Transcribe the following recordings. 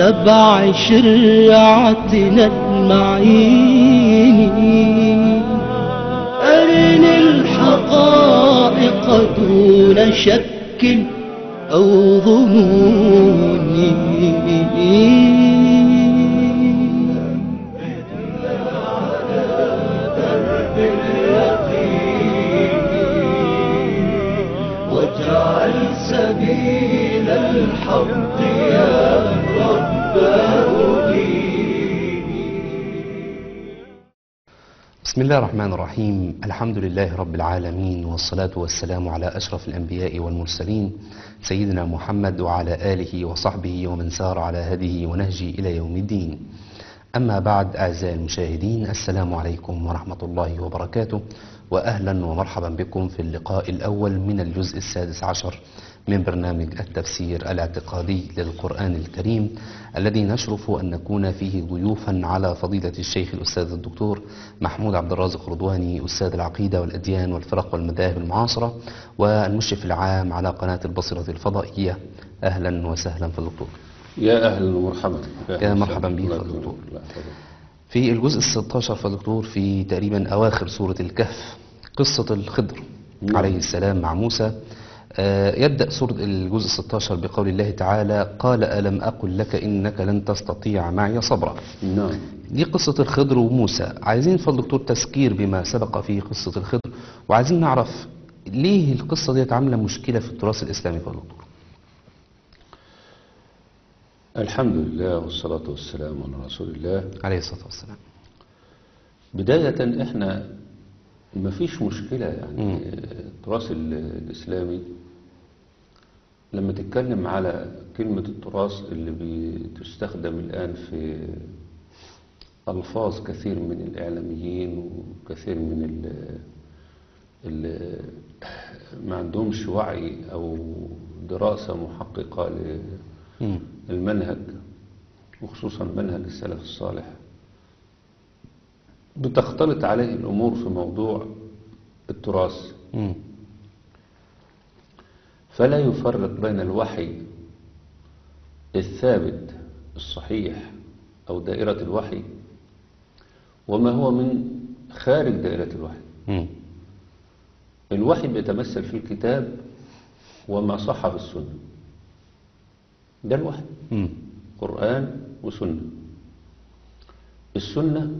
نبع شرعتنا المعين أرني الحقائق دون شك أو ظنون واجعل سبيل الحق يا رب بسم الله الرحمن الرحيم الحمد لله رب العالمين والصلاة والسلام على أشرف الأنبياء والمرسلين سيدنا محمد وعلى آله وصحبه ومن سار على هديه ونهجه إلى يوم الدين أما بعد أعزائي المشاهدين السلام عليكم ورحمة الله وبركاته وأهلا ومرحبا بكم في اللقاء الأول من الجزء السادس عشر من برنامج التفسير الاعتقادي للقرآن الكريم الذي نشرف أن نكون فيه ضيوفا على فضيلة الشيخ الأستاذ الدكتور محمود عبد الرازق رضواني أستاذ العقيدة والأديان والفرق والمذاهب المعاصرة والمشرف العام على قناة البصرة الفضائية أهلا وسهلا في الدكتور يا اهلا ومرحبا يا مرحبا بك الله يا يكرمك. دكتور. الله يحفظك. في الجزء الستاشر فدكتور في تقريبا أواخر سورة الكهف قصة الخضر نعم. عليه السلام مع موسى آه، يبدأ سورة الجزء الستاشر بقول الله تعالى قال ألم أقل لك إنك لن تستطيع معي صبرا نعم دي قصة الخضر وموسى عايزين فضل دكتور تذكير بما سبق في قصة الخضر وعايزين نعرف ليه القصة دي عاملة مشكلة في التراث الإسلامي فضل دكتور الحمد لله والصلاة والسلام على رسول الله عليه الصلاة والسلام بداية احنا ما فيش مشكلة يعني التراث ال- الإسلامي لما تتكلم على كلمة التراث اللي بتستخدم الآن في ألفاظ كثير من الإعلاميين وكثير من ال ال ما عندهمش وعي أو دراسة محققة مم. للمنهج وخصوصا منهج السلف الصالح بتختلط عليه الأمور في موضوع التراث مم. فلا يفرق بين الوحي الثابت الصحيح أو دائرة الوحي وما هو من خارج دائرة الوحي مم. الوحي بيتمثل في الكتاب وما صح في السنة ده الوحي مم. قرآن وسنة السنة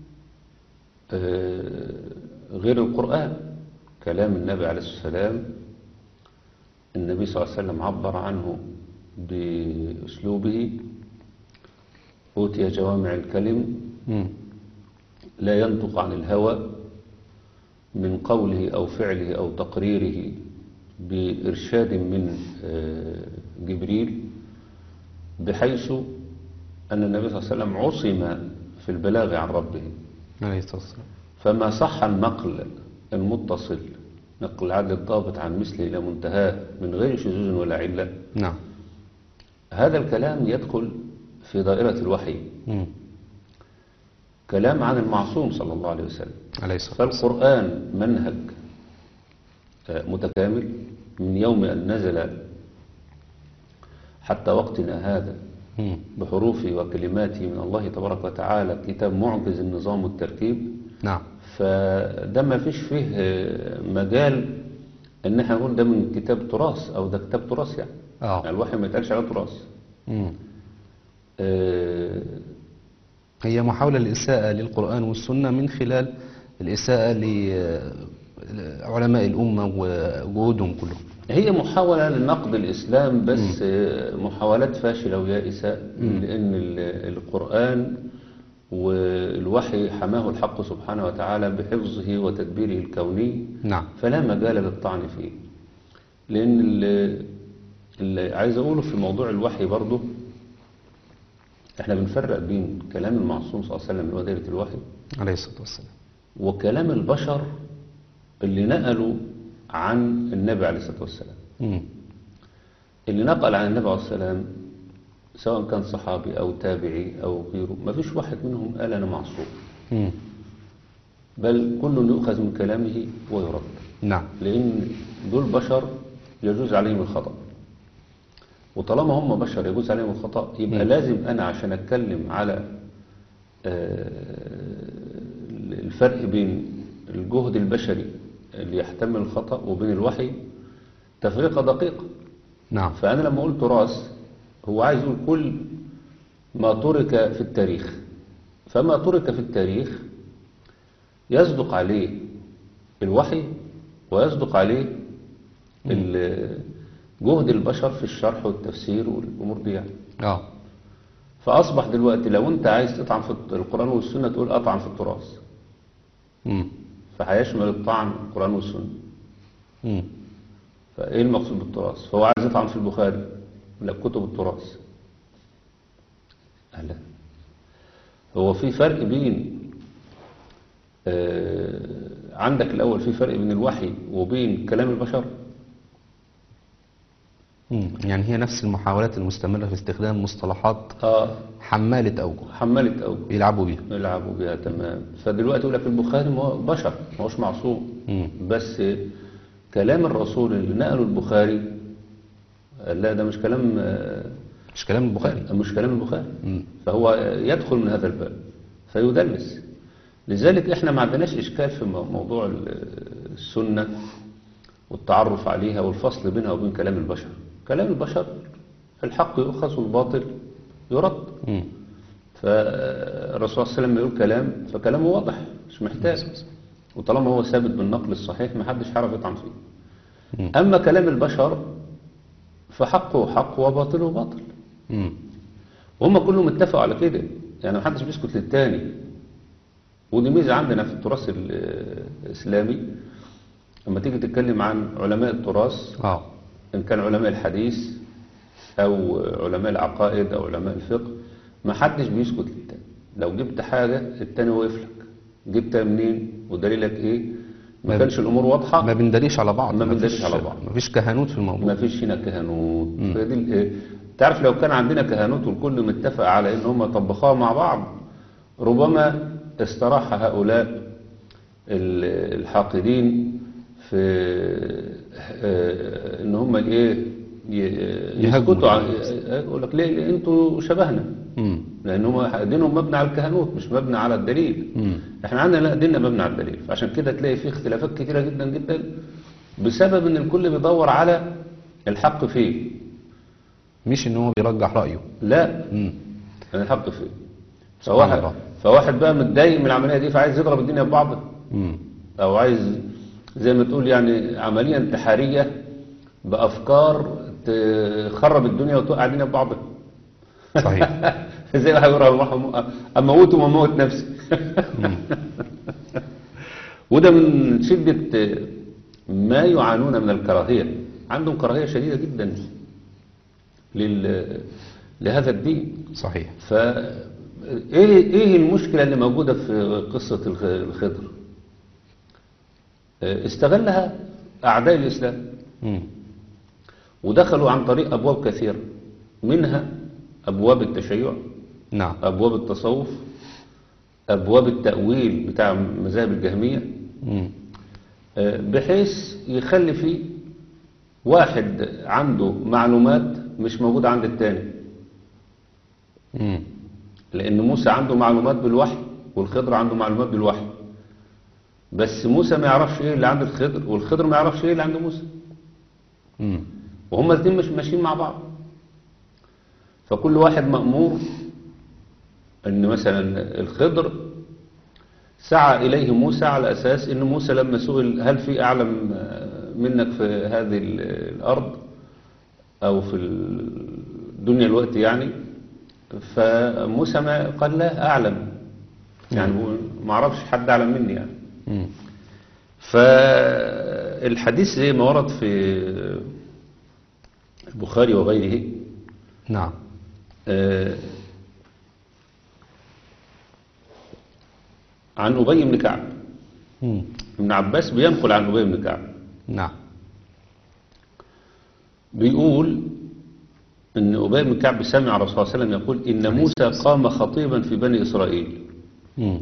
آه، غير القرآن كلام النبي عليه الصلاة والسلام النبي صلى الله عليه وسلم عبر عنه بأسلوبه أوتي جوامع الكلم مم. لا ينطق عن الهوى من قوله أو فعله أو تقريره بإرشاد من آه، جبريل بحيث أن النبي صلى الله عليه وسلم عصم في البلاغ عن ربه عليه الصلاة والسلام فما صح النقل المتصل نقل العدل الضابط عن مثله إلى منتهاه من غير شذوذ ولا علة نعم هذا الكلام يدخل في دائرة الوحي مم. كلام عن المعصوم صلى الله عليه وسلم عليه الصلاة والسلام فالقرآن منهج آه، متكامل من يوم أن نزل حتى وقتنا هذا مم. بحروفه وكلماته من الله تبارك وتعالى كتاب معجز النظام والترتيب نعم فده ما فيش فيه آه، مجال ان احنا نقول ده من كتاب تراث او ده كتاب تراث يعني آه. يعني الوحي ما يتقالش عليه تراث مم. آه، هي محاولة للإساءة للقرآن والسنة من خلال الإساءة لعلماء الأمة وجهودهم كلهم هي محاولة لنقد الإسلام بس آه، محاولات فاشلة ويائسة لأن ال- القرآن والوحي حماه الحق سبحانه وتعالى بحفظه وتدبيره الكوني نعم فلا مجال للطعن فيه لأن اللي, اللي عايز أقوله في موضوع الوحي برضه احنا بنفرق بين كلام المعصوم صلى الله عليه وسلم اللي هو دائرة الوحي عليه الصلاة والسلام وكلام البشر اللي نقلوا عن النبي عليه الصلاة والسلام مم. اللي نقل عن النبي عليه الصلاة والسلام سواء كان صحابي أو تابعي أو غيره ما فيش واحد منهم قال أنا معصوم مم. بل كل يؤخذ من كلامه ويرد نعم لأن دول بشر يجوز عليهم الخطأ وطالما هم بشر يجوز عليهم الخطأ يبقى مم. لازم أنا عشان أتكلم على آه، الفرق بين الجهد البشري اللي يحتمل الخطأ وبين الوحي تفرقة دقيقة نعم فأنا لما قلت تراث هو عايز يقول كل ما ترك في التاريخ فما ترك في التاريخ يصدق عليه الوحي ويصدق عليه ال- جهد البشر في الشرح والتفسير والأمور دي يعني اه فأصبح دلوقتي لو أنت عايز تطعن في القرآن والسنة تقول أطعن في التراث مم. فهيشمل الطعن القرآن والسنة مم. فايه المقصود بالتراث فهو عايز يطعن في البخاري لا كتب التراث لا هو في فرق بين آه عندك الاول في فرق بين الوحي وبين كلام البشر مم. يعني هي نفس المحاولات المستمرة في استخدام مصطلحات اه حمالة أوجه حملت او يلعبوا بيها يلعبوا بها تمام فدلوقتي يقول لك البخاري ما هو بشر ما هوش معصوم مم. بس كلام الرسول اللي نقله البخاري لا ده مش كلام آه، مش كلام البخاري مش كلام البخاري مم. فهو يدخل من هذا الباب فيدلس لذلك احنا ما عندناش اشكال في مو- موضوع ال- السنة والتعرف عليها والفصل بينها وبين كلام البشر كلام البشر الحق يؤخذ والباطل يرد مم. فالرسول صلى الله عليه وسلم يقول كلام فكلامه واضح مش محتاج وطالما هو ثابت بالنقل الصحيح ما حدش يعرف يطعن فيه مم. أما كلام البشر فحقه حق وباطله باطل مم. وهم كلهم اتفقوا على كده يعني محدش بيسكت للتاني ودي ميزة عندنا في التراث ال- الإسلامي لما تيجي تتكلم عن علماء التراث اه إن كان علماء الحديث أو علماء العقائد أو علماء الفقه ما حدش بيسكت للتاني لو جبت حاجة التاني واقف لك جبتها منين ودليلك إيه ما ما- كانش الأمور واضحة ما بندليش على بعض ما بندليش فيش- على بعض. ما فيش كهنوت في الموضوع ما فيش هنا كهنوت فدي ال- إيه، تعرف لو كان عندنا كهنوت والكل متفق على ان هم طبخوها مع بعض ربما استراح هؤلاء ال- الحاقدين في آه، ان هم ايه ي- يهاجموا يسكتوا عن الناس. يقول لك ليه ليه انتوا شبهنا مم. لان هم دينهم مبني على الكهنوت مش مبني على الدليل مم. احنا عندنا لا ديننا مبني على الدليل فعشان كده تلاقي فيه اختلافات كتيرة جدا جدا بسبب ان الكل بيدور على الحق فيه مش ان هو بيرجح رأيه لا مم. أنا الحق فيه سبحان فواحد, الله. فواحد بقى متضايق من العملية دي فعايز يضرب الدنيا ببعض مم. او عايز زي ما تقول يعني عملية انتحارية بأفكار تخرب الدنيا وتوقع الدنيا ببعضها صحيح زي واحد يقول أروح اموت ومموت نفسي وده من شدة ما يعانون من الكراهية عندهم كراهية شديدة جدا لل... لهذا الدين صحيح ف ايه ايه المشكلة اللي موجودة في قصة الخ- الخضر استغلها اعداء الاسلام مم. ودخلوا عن طريق ابواب كثيرة منها ابواب التشيع نعم أبواب التصوف أبواب التأويل بتاع مذاهب الجهمية مم. آه، بحيث يخلي فيه واحد عنده معلومات مش موجودة عند التاني مم. لأن موسى عنده معلومات بالوحي والخضر عنده معلومات بالوحي بس موسى ما يعرفش ايه اللي عند الخضر والخضر ما يعرفش ايه اللي عند موسى مم. وهما الاثنين مش ماشيين مع بعض فكل واحد مأمور ان مثلا الخضر سعى اليه موسى على اساس ان موسى لما سئل هل في اعلم منك في هذه ال- الارض او في الدنيا الوقت يعني فموسى ما قال لا اعلم يعني هو ما اعرفش حد اعلم مني يعني مم. فالحديث زي ما ورد في البخاري وغيره نعم آه، عن أبي بن كعب مم. ابن عباس بينقل عن أبي بن كعب نعم بيقول ان أبي بن كعب سمع الرسول صلى الله عليه وسلم يقول إن موسى قام خطيبا في بني إسرائيل مم.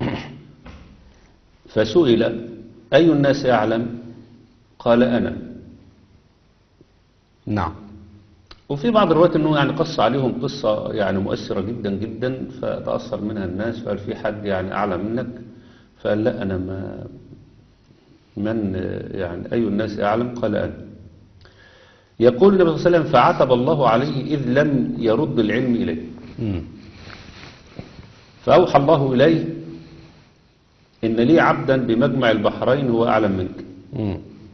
فسئل أي الناس أعلم قال أنا نعم وفي بعض الروايات انه يعني قص عليهم قصة يعني مؤثرة جدا جدا فتأثر منها الناس فقال في حد يعني أعلى منك فقال لا أنا ما من يعني أي الناس أعلم قال أنا يقول النبي صلى الله عليه وسلم فعتب الله عليه إذ لم يرد العلم إليه مم. فأوحى الله إليه إن لي عبدا بمجمع البحرين هو أعلم منك مم.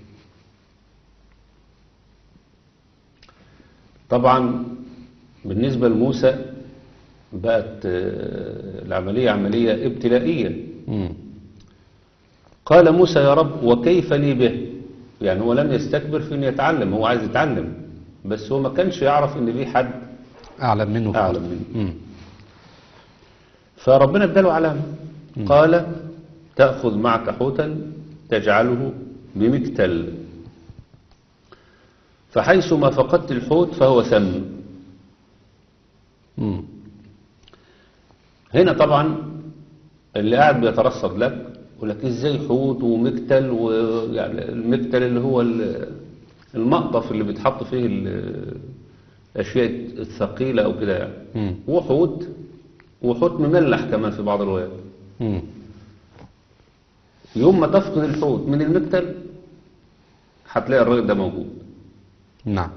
طبعا بالنسبة لموسى بقت آه، العملية عملية ابتلائية مم. قال موسى يا رب وكيف لي به يعني هو لم يستكبر في انه يتعلم هو عايز يتعلم بس هو ما كانش يعرف ان في حد أعلم منه فعلا. أعلم منه. مم. فربنا اداله علامة قال تأخذ معك حوتا تجعله بمكتل فحيث ما فقدت الحوت فهو ثم مم. هنا طبعا اللي قاعد بيترصد لك يقول لك ازاي حوت ومكتل ويعني المكتل اللي هو ال- المقطف اللي بيتحط فيه ال- الاشياء الثقيله او كده يعني مم. وحوت وحوت مملح كمان في بعض الروايات مم. يوم ما تفقد الحوت من المكتل هتلاقي الراجل ده موجود نعم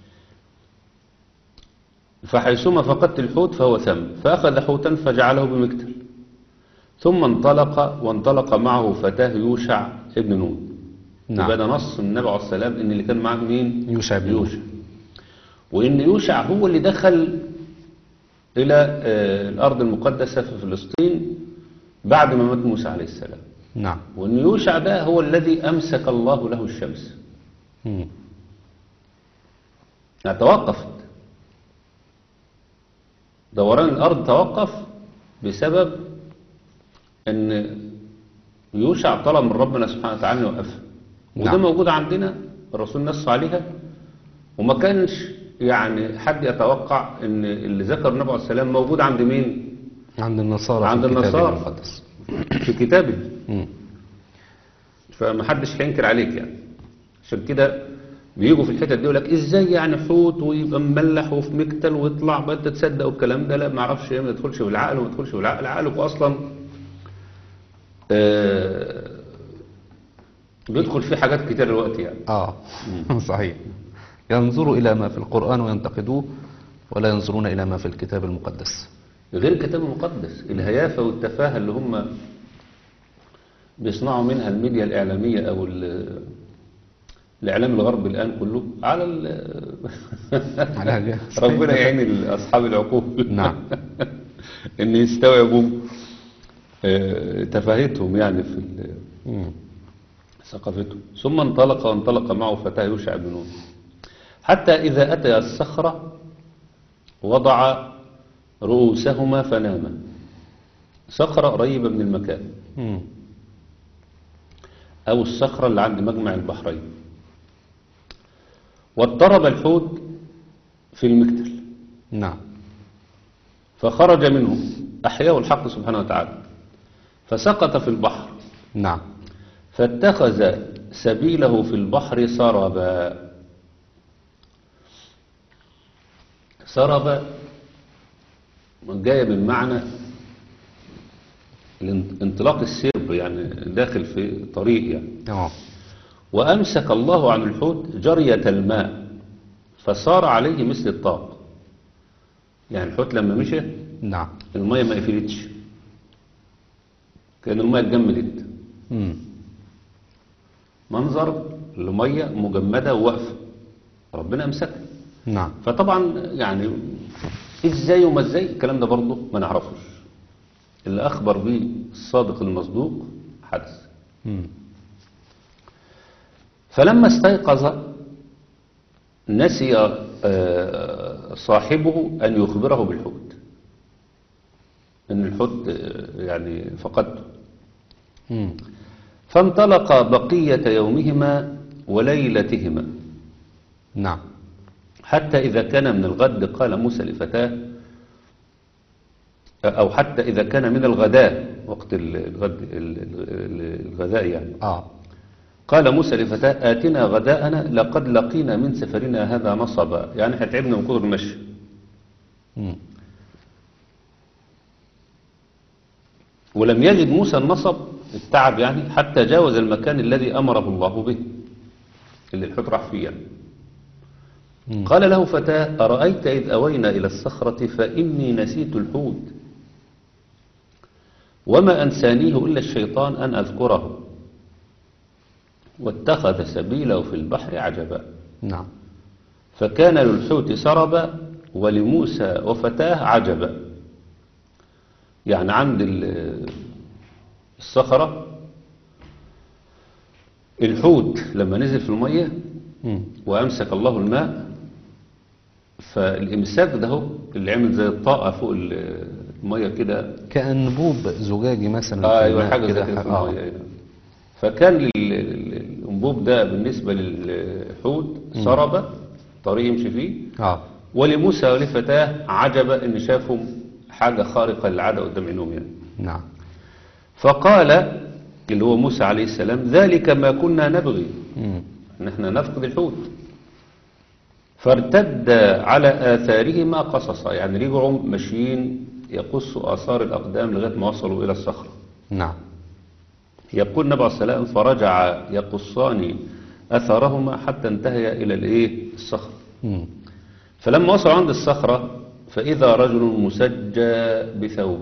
فحيثما فقدت الحوت فهو ثم فأخذ حوتا فجعله بمكتل ثم انطلق وانطلق معه فتاه يوشع ابن نون نعم. يبقى ده نص من النبي عليه السلام ان اللي كان معاه مين يوشع بن نون. يوشع وان يوشع هو اللي دخل الى آه، الارض المقدسه في فلسطين بعد ما مات موسى عليه السلام نعم وان يوشع ده هو الذي امسك الله له الشمس مم. يعني توقفت دوران الأرض توقف بسبب أن يوشع طلب من ربنا سبحانه وتعالى يوقفها وده نعم. موجود عندنا الرسول نص عليها وما كانش يعني حد يتوقع أن اللي ذكر النبي عليه السلام موجود عند مين؟ عند النصارى عند في الكتاب النصارى. المقدس في كتابه مم. فمحدش هينكر عليك يعني عشان كده بيجوا في الحتت دي يقول لك ازاي يعني حوت ويبقى مملح وفي مكتل ويطلع بقى انت تصدق والكلام ده لا ما اعرفش ايه ما يدخلش بالعقل وما يدخلش بالعقل عقلك اصلا آه بيدخل فيه حاجات كتير دلوقتي يعني آه صحيح ينظروا إلى ما في القرآن وينتقدوه ولا ينظرون إلى ما في الكتاب المقدس غير الكتاب المقدس الهيافة والتفاهة اللي هم بيصنعوا منها الميديا الإعلامية أو ال- الإعلام الغربي الآن كله على ال- على هذه- ربنا يعين أصحاب العقول نعم. إن يستوعبوا آه، تفاهتهم يعني في ال- مم. ثقافتهم ثم انطلق وانطلق معه فتاه يوشع بن نون حتى إذا أتى الصخرة وضع رؤوسهما فناما صخرة قريبة من المكان مم. أو الصخرة اللي عند مجمع البحرين واضطرب الحوت في المكتل نعم فخرج منه أحياه الحق سبحانه وتعالى فسقط في البحر نعم فاتخذ سبيله في البحر سربا سربا جاية من معنى الان- انطلاق السرب يعني داخل في طريق يعني آه وأمسك الله عن الحوت جرية الماء فصار عليه مثل الطاق يعني الحوت لما مشى نعم المية ما قفلتش كان المية اتجمدت مم. منظر لمية مجمدة وواقفة ربنا أمسكها نعم فطبعا يعني ازاي وما ازاي الكلام ده برضه ما نعرفوش اللي أخبر به الصادق المصدوق حدث مم. فلما استيقظ نسي آه، صاحبه أن يخبره بالحوت أن الحوت آه، يعني فقدته مم. فانطلق بقية يومهما وليلتهما نعم حتى إذا كان من الغد قال موسى لفتاه أو حتى إذا كان من الغداء وقت ال- الغد ال- ال- الغداء يعني آه قال موسى لفتاه آتنا غداءنا لقد لقينا من سفرنا هذا نصبا يعني احنا تعبنا من كثر المشي مم. ولم يجد موسى النصب التعب يعني حتى جاوز المكان الذي أمره الله به اللي الحوت راح فيه يعني. مم. قال له فتاه أرأيت إذ أوينا إلى الصخرة فإني نسيت الحوت وما أنسانيه إلا الشيطان أن أذكره واتخذ سبيله في البحر عجبا نعم فكان للحوت سربا ولموسى وفتاه عجبا يعني عند ال- الصخرة الحوت لما نزل في المية مم. وأمسك الله الماء فالإمساك ده هو اللي عمل زي الطاقة فوق ال- المية كده كأنبوب زجاجي مثلا في ايوه الماء حاجه زي كده في آه. الميه أيوة. فكان ال- ال- الانبوب ده بالنسبه للحوت سربه طريق يمشي فيه اه ولموسى ولفتاه عجبا ان شافوا حاجه خارقه للعاده قدام عينهم يعني نعم فقال اللي هو موسى عليه السلام ذلك ما كنا نبغي مم. ان احنا نفقد الحوت فارتد على آثارهما قصصا يعني رجعوا ماشيين يقصوا آثار الأقدام لغاية ما وصلوا إلى الصخرة نعم يقول النبي عليه السلام فرجع يقصان أثرهما حتى انتهي إلى الإيه الصخرة مم. فلما وصلوا عند الصخرة فإذا رجل مسجى بثوب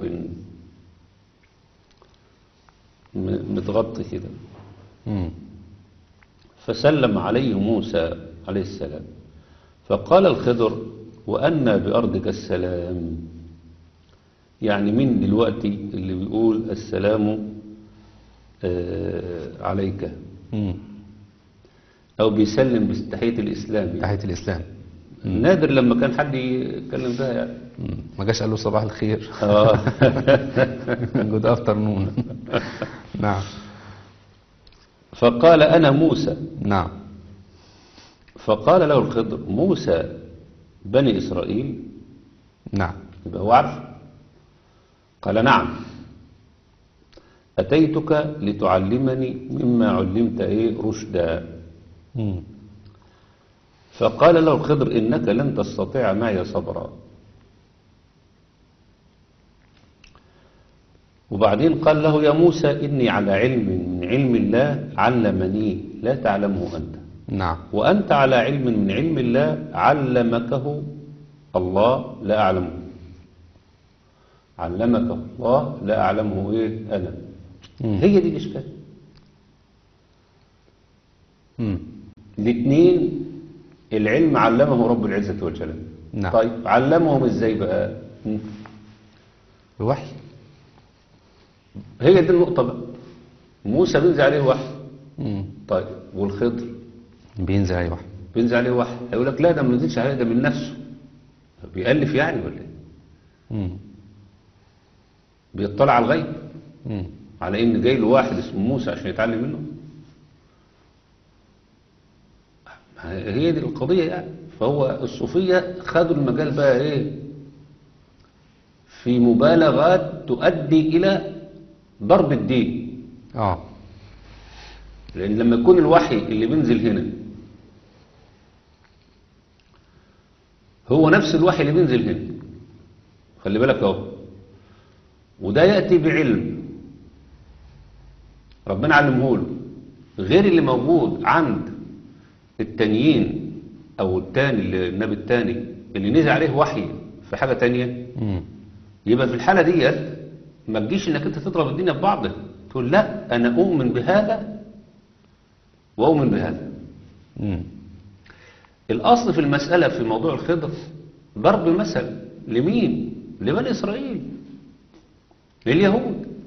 م- متغطي كده مم. فسلم عليه موسى عليه السلام فقال الخضر وأنا بأرضك السلام يعني من دلوقتي اللي بيقول السلام آه، عليك مم. أو بيسلم بتحية الإسلام يعني. تحية الإسلام نادر لما كان حد يتكلم بها يعني مم. ما جاش قال له صباح الخير آه. جود افترنون نعم فقال أنا موسى نعم فقال له الخضر موسى بني إسرائيل نعم يبقى هو عارف قال نعم أتيتك لتعلمني مما علمت إيه رشدا مم. فقال له الخضر إنك لن تستطيع معي صبرا وبعدين قال له يا موسى إني على علم من علم الله علمني لا تعلمه أنت نعم وأنت على علم من علم الله علمكه الله لا أعلمه علمك الله لا أعلمه إيه أنا مم. هي دي الإشكال مم. الاثنين العلم علمه رب العزة والجلال نعم. طيب علمهم ازاي بقى مم. الوحي هي دي النقطة بقى موسى بينزل عليه وحي مم. طيب والخضر بينزل عليه وحي بينزل عليه وحي هيقول لك لا ده ما نزلش عليه ده من نفسه بيألف يعني ولا ايه مم. بيطلع على الغيب مم. على ان جاي له واحد اسمه موسى عشان يتعلم منه هي دي القضية يعني فهو الصوفية خدوا المجال بقى ايه في مبالغات تؤدي الى ضرب الدين اه لان لما يكون الوحي اللي بينزل هنا هو نفس الوحي اللي بينزل هنا خلي بالك اهو وده يأتي بعلم ربنا علمه له غير اللي موجود عند التانيين او التاني اللي النبي التاني اللي نزل عليه وحي في حاجة تانية مم. يبقى في الحالة ديت ما تجيش انك انت تضرب الدنيا في بعضها تقول لا انا اؤمن بهذا واؤمن بهذا مم. الاصل في المسألة في موضوع الخضر ضرب مثل لمين لبني اسرائيل لليهود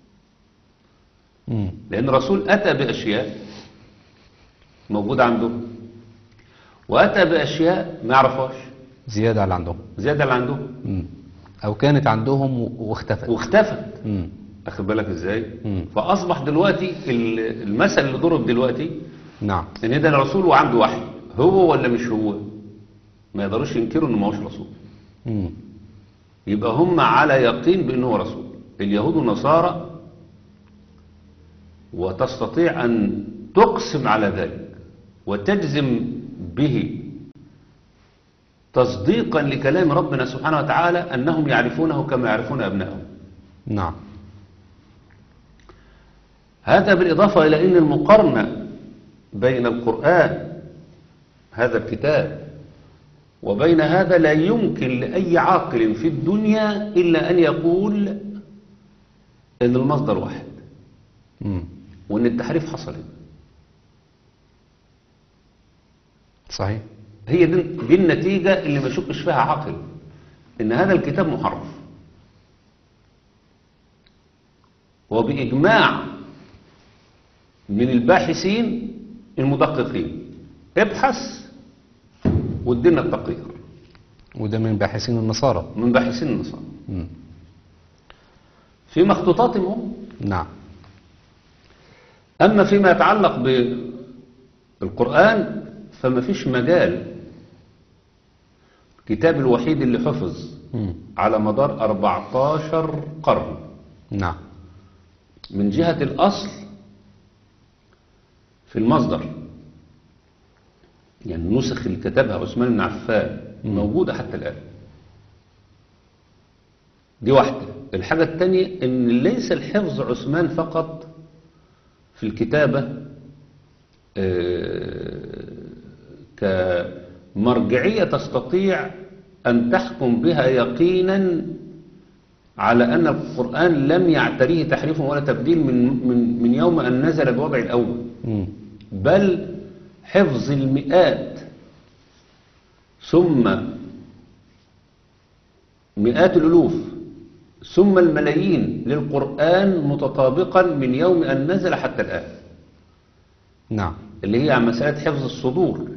مم. لان الرسول اتى باشياء موجودة عندهم واتى باشياء ما يعرفهاش زيادة على عندهم زيادة اللي عندهم مم. او كانت عندهم و- واختفت واختفت مم. اخد بالك ازاي مم. فاصبح دلوقتي ال- المثل اللي ضرب دلوقتي نعم ان ده الرسول وعنده وحي هو ولا مش هو ما يقدروش ينكروا انه ما هوش رسول مم. يبقى هم على يقين بانه هو رسول اليهود والنصارى وتستطيع ان تقسم على ذلك وتجزم به تصديقا لكلام ربنا سبحانه وتعالى أنهم يعرفونه كما يعرفون أبنائهم نعم هذا بالإضافة إلى أن المقارنة بين القرآن هذا الكتاب وبين هذا لا يمكن لأي عاقل في الدنيا إلا أن يقول أن المصدر واحد مم. وأن التحريف حصل هنا. صحيح هي دي, دي النتيجة اللي ما يشكش فيها عاقل إن هذا الكتاب محرف وبإجماع من الباحثين المدققين ابحث وادينا التقرير وده من باحثين النصارى من باحثين النصارى مم. في مخطوطاتهم هم نعم أما فيما يتعلق بالقرآن فما فيش مجال الكتاب الوحيد اللي حفظ مم. على مدار 14 قرن نعم من جهة الأصل في المصدر يعني النسخ اللي كتبها عثمان بن عفان موجودة حتى الآن دي واحدة الحاجة الثانية ان ليس الحفظ عثمان فقط في الكتابة آه، كمرجعية تستطيع أن تحكم بها يقينا على أن القرآن لم يعتريه تحريف ولا تبديل من, من, من يوم أن نزل بوضع الأول مم. بل حفظ المئات ثم مئات الألوف ثم الملايين للقرآن متطابقا من يوم أن نزل حتى الآن نعم اللي هي عن مسألة حفظ الصدور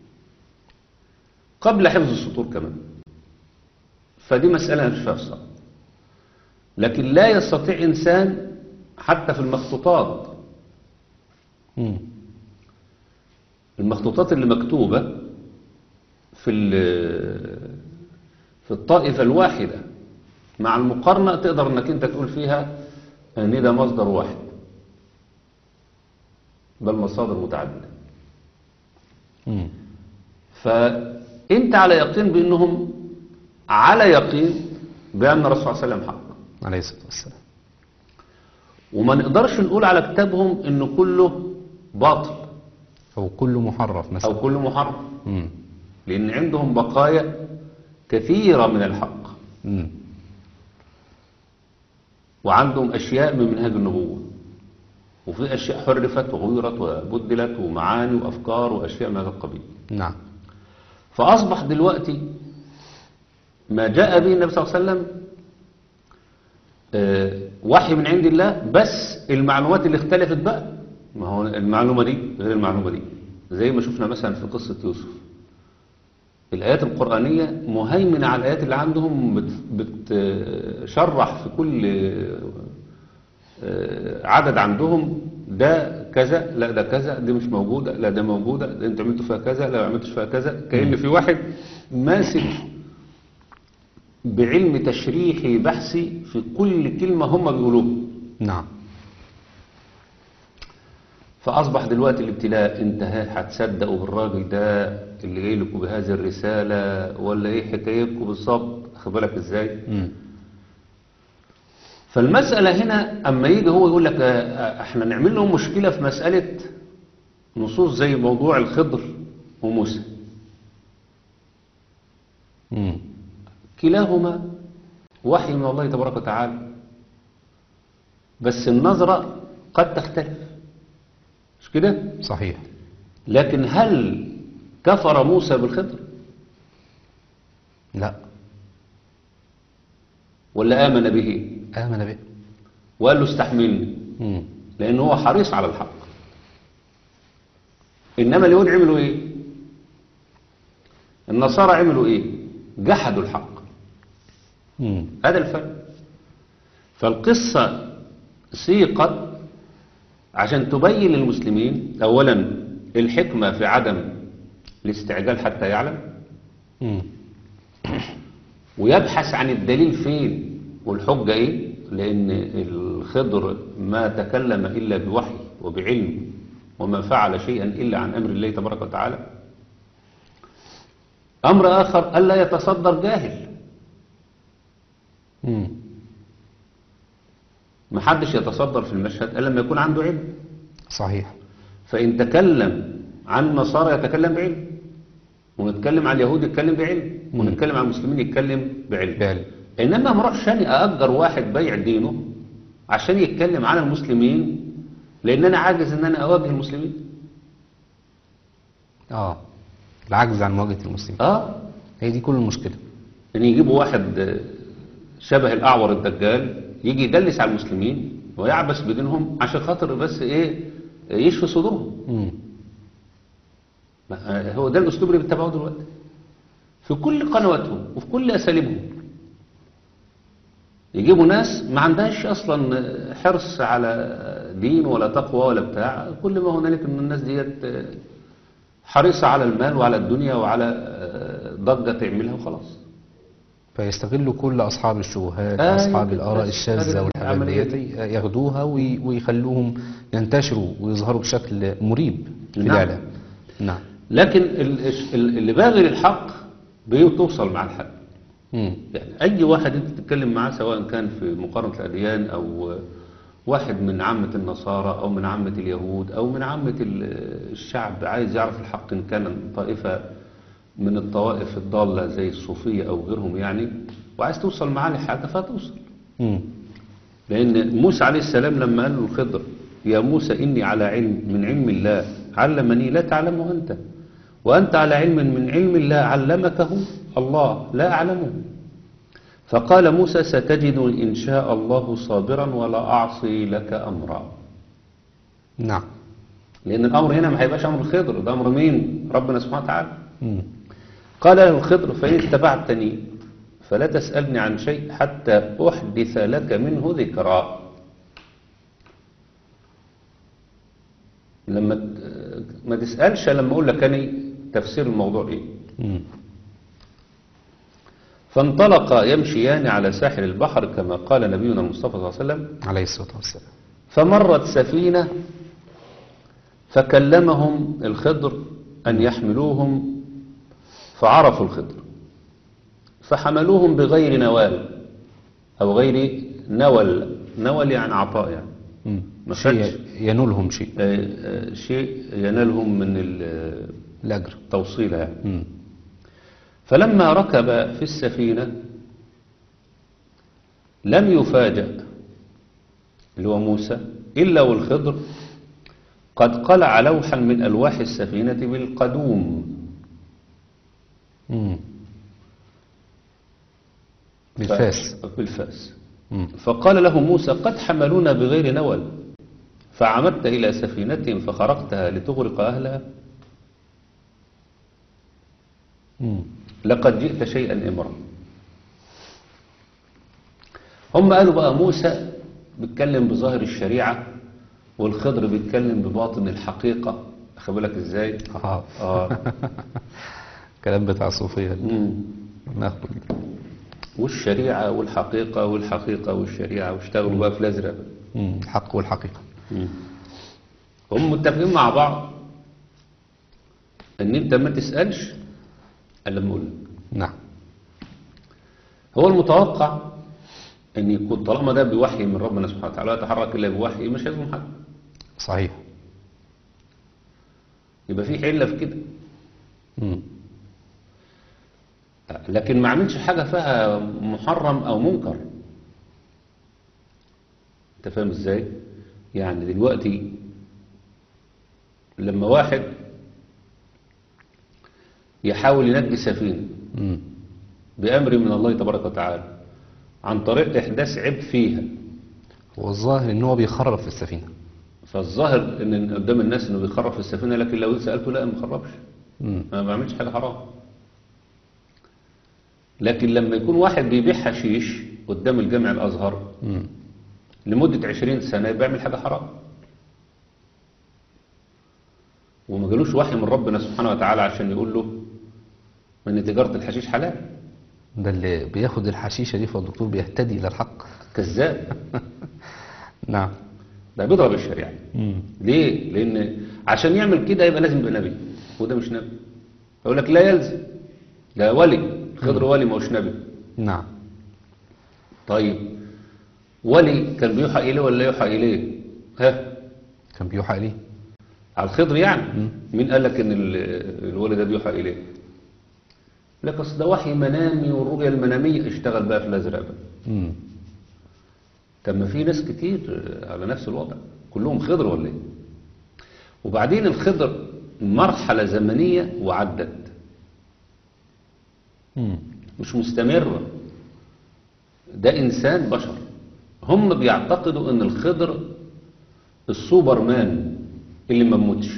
قبل حفظ السطور كمان فدي مسألة مش فيها فصل لكن لا يستطيع إنسان حتى في المخطوطات مم. المخطوطات اللي مكتوبة في ال- في الطائفة الواحدة مع المقارنة تقدر انك انت تقول فيها ان ده مصدر واحد بل مصادر متعددة مم. فانت على يقين بانهم على يقين بان الرسول صلى الله عليه وسلم حق عليه الصلاة والسلام وما نقدرش نقول على كتابهم انه كله باطل أو كله محرف مثلا او كله محرف مم. لان عندهم بقايا كثيرة من الحق مم. وعندهم أشياء من منهاج النبوة وفي أشياء حرفت وغيرت وبدلت ومعاني وأفكار وأشياء من هذا القبيل نعم فأصبح دلوقتي ما جاء به النبي صلى الله عليه وسلم آه، وحي من عند الله بس المعلومات اللي اختلفت بقى ما هو المعلومة دي غير المعلومة دي زي ما شفنا مثلا في قصة يوسف الآيات القرآنية مهيمنة على الآيات اللي عندهم بت- بتشرح في كل آه، عدد عندهم ده كذا لا ده كذا دي مش موجودة لا ده موجودة ده انتوا عملتوا فيها كذا لا ما عملتوش فيها كذا كأن في واحد ماسك بعلم تشريحي بحثي في كل كلمة هم بيقولوها نعم فأصبح دلوقتي الابتلاء انتهى هتصدقوا بالراجل ده اللي جاي لكم بهذه الرسالة ولا ايه حكايتكم بالظبط خد بالك ازاي مم. فالمسألة هنا أما يجي هو يقول لك آه، آه، احنا نعمل لهم مشكلة في مسألة نصوص زي موضوع الخضر وموسى مم. كلاهما وحي من الله تبارك وتعالى بس النظرة قد تختلف مش كده صحيح لكن هل كفر موسى بالخضر لا ولا آمن به آمن به وقال له استحملني مم. لأن هو حريص على الحق إنما اليهود عملوا إيه النصارى عملوا إيه جحدوا الحق مم. هذا الفرق فالقصة سيقت عشان تبين للمسلمين أولا الحكمة في عدم الاستعجال حتى يعلم مم. ويبحث عن الدليل فين والحجة ايه لان الخضر ما تكلم الا بوحي وبعلم وما فعل شيئا إلا عن أمر الله تبارك وتعالى أمر آخر ألا يتصدر جاهل مم. ما حدش يتصدر في المشهد إلا لما يكون عنده علم صحيح فإن تكلم عن النصارى يتكلم بعلم ونتكلم عن اليهود يتكلم بعلم ونتكلم عن المسلمين يتكلم بعلم بعلم. إنما ما اروحش أنا أأجر واحد بيع دينه عشان يتكلم عن المسلمين لأن أنا عاجز إن أنا أواجه المسلمين اه العجز عن مواجهة المسلمين آه هي دي كل المشكلة إن يجيبوا واحد آه، شبه الأعور الدجال يجي يجلس على المسلمين ويعبس بدينهم عشان خاطر بس إيه يشفي صدورهم مم. ما- هو ده الاسلوب اللي بيتبعوه دلوقتي في كل قنواتهم وفي كل اساليبهم يجيبوا ناس ما عندهاش اصلا حرص على دين ولا تقوى ولا بتاع كل ما هنالك ان الناس ديت حريصه على المال وعلى الدنيا وعلى ضجه تعملها وخلاص فيستغلوا كل أصحاب الشبهات أيوة، أصحاب الآراء بس الشاذة هذه والحاجات العملية ديت ياخدوها وي- ويخلوهم ينتشروا ويظهروا بشكل مريب في نعم. الإعلام نعم لكن ال- ال- اللي باغي للحق بيتوصل مع الحق مم. يعني أي واحد أنت تتكلم معاه سواء كان في مقارنة الأديان أو واحد من عامة النصارى أو من عامة اليهود أو من عامة ال- الشعب عايز يعرف الحق إن كان طائفة من الطوائف الضالة زي الصوفية أو غيرهم يعني وعايز توصل معاه لحاجة فتوصل مم. لأن موسى عليه السلام لما قال له الخضر يا موسى إني على علم من علم الله علمني لا تعلمه أنت وأنت على علم من علم الله علمكه الله لا أعلمه فقال موسى ستجدني إن شاء الله صابرا ولا أعصي لك أمرا نعم لأن الأمر هنا ما هيبقاش أمر الخضر ده أمر مين ربنا سبحانه وتعالى مم. قال له الخضر فإن اتبعتني فلا تسألني عن شيء حتى أحدث لك منه ذكرى لما ت- ما تسألش لما أقول لك أنا تفسير الموضوع إيه مم. فانطلقا يمشيان على ساحل البحر كما قال نبينا المصطفى صلى الله عليه وسلم عليه الصلاة والسلام فمرت سفينة فكلمهم الخضر أن يحملوهم فعرفوا الخضر فحملوهم بغير نوال أو غير نول نول يعني عطاء يعني مم. ما شيء خدش. ينولهم شيء آه، آه، شيء ينالهم من ال- الأجر التوصيلة يعني مم. فلما ركب في السفينة لم يفاجأ اللي هو موسى إلا والخضر قد قلع لوحا من ألواح السفينة بالقدوم مم. بالفاس ف- بالفاس مم. فقال له موسى قد حملونا بغير نول فعمدت إلى سفينتهم فخرقتها لتغرق أهلها مم. لقد جئت شيئا إمرا هم قالوا بقى موسى بيتكلم بظاهر الشريعة والخضر بيتكلم بباطن الحقيقة أخد بالك إزاي آه. آه. كلام بتاع الصوفية ده. مم. ناخد والشريعة والحقيقة والحقيقة والشريعة واشتغلوا بقى في الأزرق مم. الحق والحقيقة مم. هم متفقين مع بعض ان انت ما تسألش الا لما اقول لك. نعم هو المتوقع ان يكون طالما ده بوحي من ربنا سبحانه وتعالى لا يتحرك الا بوحي مش هيظلم حد صحيح يبقى في حله في كده مم. لكن ما عملش حاجه فيها محرم او منكر انت فاهم ازاي يعني دلوقتي لما واحد يحاول ينجي سفينه مم. بأمر من الله تبارك وتعالى عن طريق إحداث عيب فيها هو الظاهر ان هو بيخرب في السفينة فالظاهر ان قدام الناس انه بيخرب في السفينة لكن لو سألته لا ما خربش مم. انا ما بعملش حاجة حرام لكن لما يكون واحد بيبيع حشيش قدام الجامع الأزهر مم. لمدة عشرين سنة بيعمل حاجة حرام وما جالوش وحي من ربنا سبحانه وتعالى عشان يقول له ان تجارة الحشيش حلال ده اللي بياخد الحشيشة دي فالدكتور بيهتدي إلى الحق كذاب نعم ده بيضرب الشريعة مم. ليه؟ لأن عشان يعمل كده يبقى لازم يبقى نبي وده مش نبي يقول لك لا يلزم ده ولي خضر ولي ما هوش نبي نعم طيب ولي كان بيوحى إليه ولا لا يوحى إليه ها كان بيوحى إليه على الخضر يعني مين قال لك ان ال- الولي ده بيوحى اليه لك اصل ده وحي منامي والرؤيا المناميه اشتغل بقى في الازرق بقى مم. طب ما في ناس كتير على نفس الوضع كلهم خضر ولا ايه وبعدين الخضر مرحله زمنيه وعدت مم. مش مستمره ده انسان بشر هم بيعتقدوا ان الخضر السوبرمان اللي ما بموتش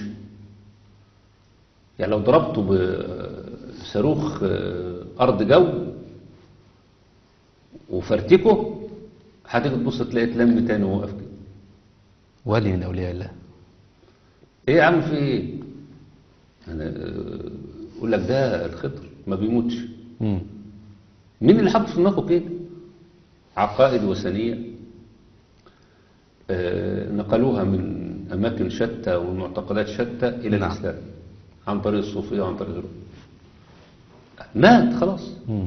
يعني لو ضربته بصاروخ آه، ارض جو وفرتكه هتيجي تبص تلاقي اتلم تاني وهو واقف كده ولي من أولياء الله ايه يا عم في ايه انا آه، اقول لك ده الخضر ما بيموتش مم. مين اللي حط في دماغه كده عقائد وثنية آه، نقلوها من أماكن شتى ومعتقدات شتى إلى نعم. الإسلام عن طريق الصوفية وعن طريق غيره مات خلاص مم.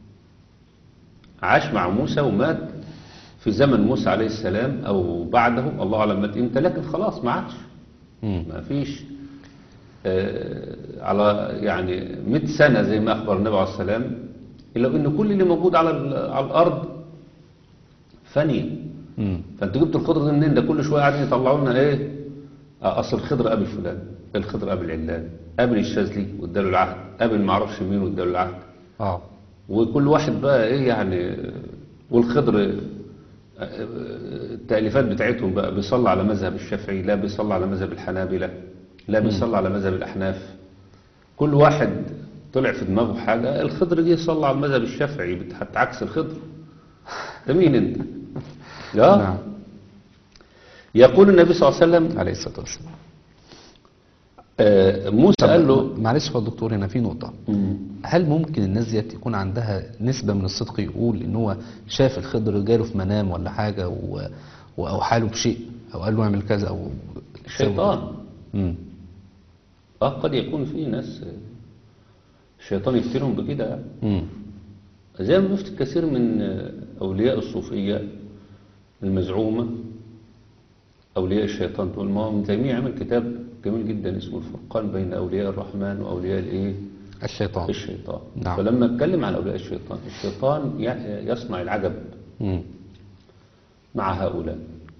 عاش مع موسى ومات في زمن موسى عليه السلام أو بعده الله أعلم مات إمتى لكن خلاص ما عادش مم. ما فيش آه، على يعني 100 سنة زي ما أخبر النبي عليه السلام إلا إن كل اللي موجود على ال- على الأرض فانية مم. فأنت جبت الخضر ده منين ده كل شوية قاعدين يطلعوا لنا إيه آه، أصل الخضر قابل فلان الخضر قابل علان قابل الشاذلي واداله العهد قابل معرفش مين واداله العهد اه وكل واحد بقى ايه يعني والخضر آه، آه، التأليفات بتاعتهم بقى بيصلي على مذهب الشافعي لا بيصلي على مذهب الحنابلة لا بيصلي على مذهب الأحناف كل واحد طلع في دماغه حاجة الخضر جه يصلي على المذهب الشافعي بت- هتعكس الخضر ده مين انت لا نعم يقول النبي صلى الله عليه وسلم عليه الصلاة والسلام آه، موسى قال له معلش هو الدكتور هنا في نقطة هل ممكن الناس ديت يكون عندها نسبة من الصدق يقول ان هو شاف الخضر جاله في منام ولا حاجة و... وأوحى له بشيء أو قال له اعمل كذا أو شيطان مم. اه قد يكون في ناس آه، الشيطان يفتنهم بكده يعني. مم. زي ما شفت كثير من آه، أولياء الصوفية المزعومة أولياء الشيطان تقول ما هو ابن تيمية عمل كتاب جميل جدا اسمه الفرقان بين أولياء الرحمن وأولياء الإيه؟ الشيطان الشيطان نعم. فلما اتكلم عن أولياء الشيطان الشيطان ي- يصنع العجب مم. مع هؤلاء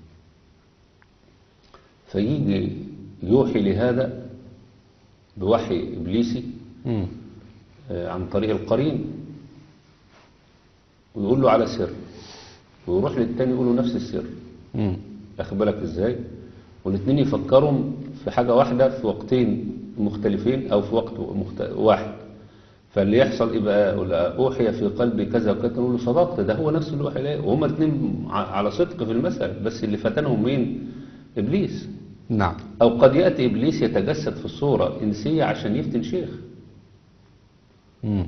فيجي يوحي لهذا بوحي إبليسي مم. آه، عن طريق القرين ويقول له على سر ويروح للتاني يقول له نفس السر مم. واخد بالك ازاي والاثنين يفكروا في حاجة واحدة في وقتين مختلفين او في وقت مخت... واحد فاللي يحصل يبقى يقول اوحي في قلبي كذا وكذا نقول له صدقت ده هو نفس اللي اوحي اليه وهما الاثنين ع- على صدق في المسألة بس اللي فتنهم مين ابليس نعم او قد ياتي ابليس يتجسد في الصورة انسية عشان يفتن شيخ مم.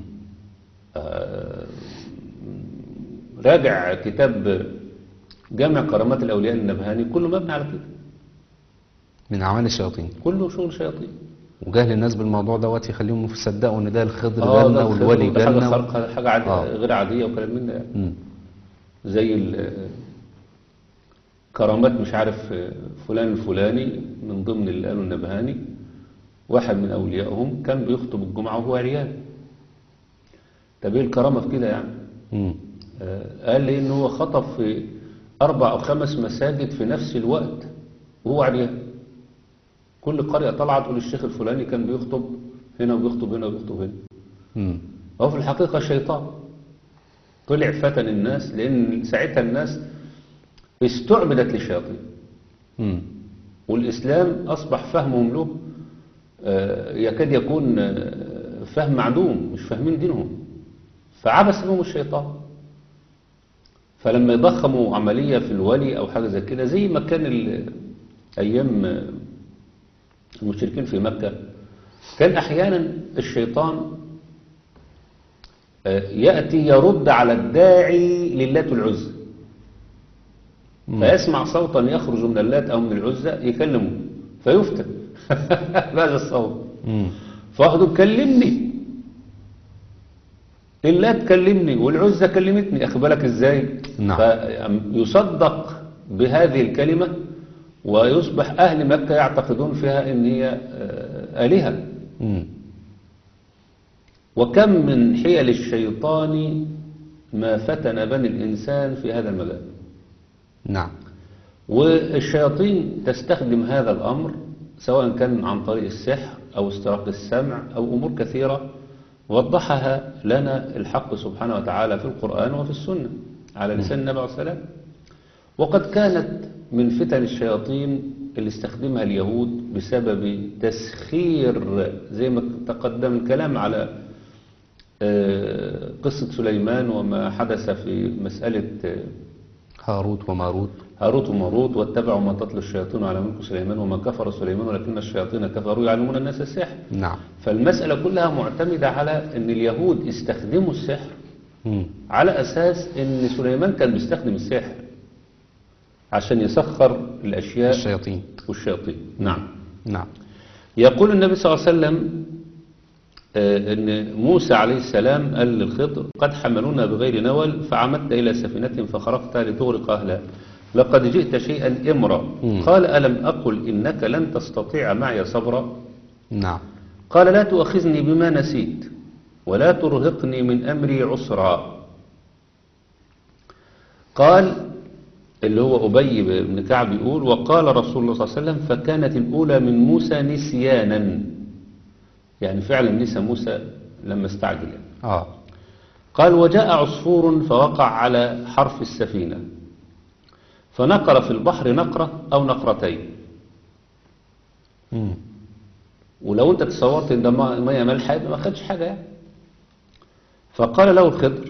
راجع كتاب جامع كرامات الأولياء النبهاني كله مبني على كده من أعمال الشياطين كله شغل شياطين وجهل الناس بالموضوع دوت يخليهم يصدقوا ان ده الخضر اه جالنا ده والولي ده حاجة جالنا خارقة حاجة عادية آه. غير عادية وكلام من ده يعني. مم. زي ال- كرامات مش عارف فلان الفلاني من ضمن اللي قالوا النبهاني واحد من أوليائهم كان بيخطب الجمعة وهو عريان طب ايه الكرامة في كده يعني مم. آه، قال لي انه هو خطب في اربع او خمس مساجد في نفس الوقت وهو عريان كل قرية طلعت تقول الشيخ الفلاني كان بيخطب هنا وبيخطب هنا وبيخطب هنا مم. هو في الحقيقة شيطان طلع فتن الناس لان ساعتها الناس استعبدت للشياطين مم. والإسلام أصبح فهمهم له آه، يكاد يكون آه، فهم معدوم مش فاهمين دينهم فعبس بهم الشيطان فلما يضخموا عملية في الولي أو حاجة زي كده زي ما كان ال- أيام آه، المشركين في مكة كان أحيانا الشيطان آه، يأتي يرد على الداعي للات العزى فيسمع صوتا يخرج من اللات أو من العزى يكلمه فيفتن بهذا الصوت مم. فاخده كلمني إلا تكلمني والعزة كلمتني أخي بالك إزاي نعم. فيصدق بهذه الكلمة ويصبح أهل مكة يعتقدون فيها إن هي آه، آلهة مم. وكم من حيل الشيطان ما فتن بني الإنسان في هذا المجال نعم والشياطين تستخدم هذا الأمر سواء كان عن طريق السحر أو استراق السمع أو أمور كثيرة وضحها لنا الحق سبحانه وتعالى في القرآن وفي السنة على لسان النبي عليه السلام وقد كانت من فتن الشياطين اللي استخدمها اليهود بسبب تسخير زي ما تقدم الكلام على آه، قصة سليمان وما حدث في مسألة آه، هاروت وماروت هاروت وماروت واتبعوا ما تتلو الشياطين على ملك سليمان وما كفر سليمان ولكن الشياطين كفروا يعلمون الناس السحر نعم فالمسألة كلها معتمدة على أن اليهود استخدموا السحر مم. على أساس أن سليمان كان بيستخدم السحر عشان يسخر الأشياء الشياطين والشياطين نعم نعم يقول النبي صلى الله عليه وسلم آه، أن موسى عليه السلام قال للخضر قد حملونا بغير نول فعمدت إلى سفينة فخرقت لتغرق أهلها لقد جئت شيئا إمرا مم. قال ألم أقل إنك لن تستطيع معي صبرا نعم قال لا تؤاخذني بما نسيت ولا ترهقني من أمري عسرا قال اللي هو أبي بن كعب يقول وقال رسول الله صلى الله عليه وسلم فكانت الأولى من موسى نسيانا يعني فعلا نسى موسى لما استعجل يعني. اه قال وجاء عصفور فوقع على حرف السفينة فنقر في البحر نقرة أو نقرتين مم. ولو انت تصورت ان ده ما- ميه مالحه يبقى ما خدش حاجه يعني فقال له الخضر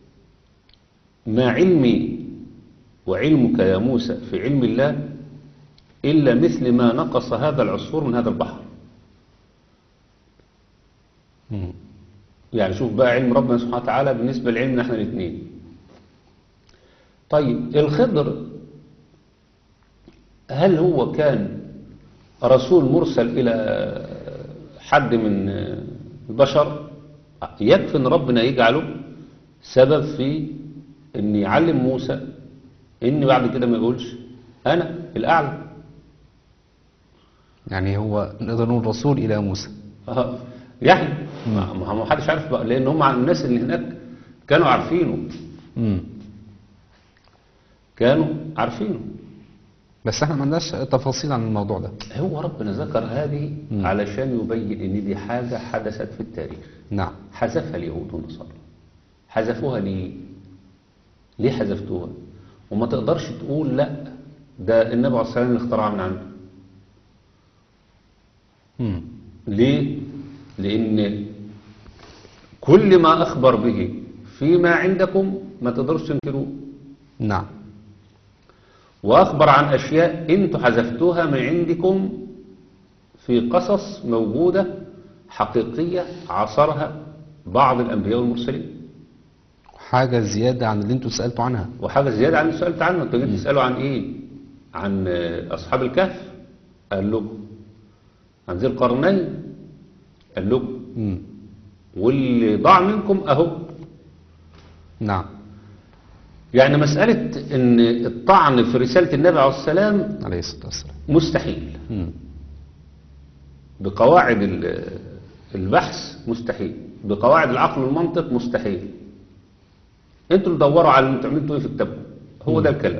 ما علمي وعلمك يا موسى في علم الله الا مثل ما نقص هذا العصفور من هذا البحر مم. يعني شوف بقى علم ربنا سبحانه وتعالى بالنسبه لعلمنا احنا الاثنين طيب الخضر هل هو كان رسول مرسل إلى حد من البشر يكفي ان ربنا يجعله سبب في ان يعلم موسى ان بعد كده ما يقولش انا الاعلى يعني هو نقدر نقول رسول إلى موسى آه، يعني ما ما ما حدش عارف بقى لان هم الناس اللي هناك كانوا عارفينه مم. كانوا عارفينه بس احنا ما عندناش تفاصيل عن الموضوع ده هو ربنا ذكر هذه مم. علشان يبين ان دي حاجة حدثت في التاريخ نعم حذفها اليهود والنصارى حذفوها ليه ليه حذفتوها وما تقدرش تقول لا ده النبي عليه الصلاة والسلام اللي اخترعها من عنده مم. ليه لان كل ما اخبر به فيما عندكم ما تقدرش تنكروه نعم واخبر عن اشياء انتوا حذفتوها من عندكم في قصص موجودة حقيقية عصرها بعض الانبياء والمرسلين حاجة زيادة عن اللي انتوا سألتوا عنها وحاجة زيادة عن اللي سألت عنه انتوا جيت تسألوا عن ايه عن آه، اصحاب الكهف قال لكم عن ذي القرنين قال لكم مم. واللي ضاع منكم اهو نعم يعني مسألة ان الطعن في رسالة النبي عليه السلام عليه الصلاة والسلام مستحيل مم. بقواعد ال- البحث مستحيل بقواعد العقل والمنطق مستحيل انتوا اللي دوروا على انتوا عملتوا ايه في كتابكم هو ده الكلام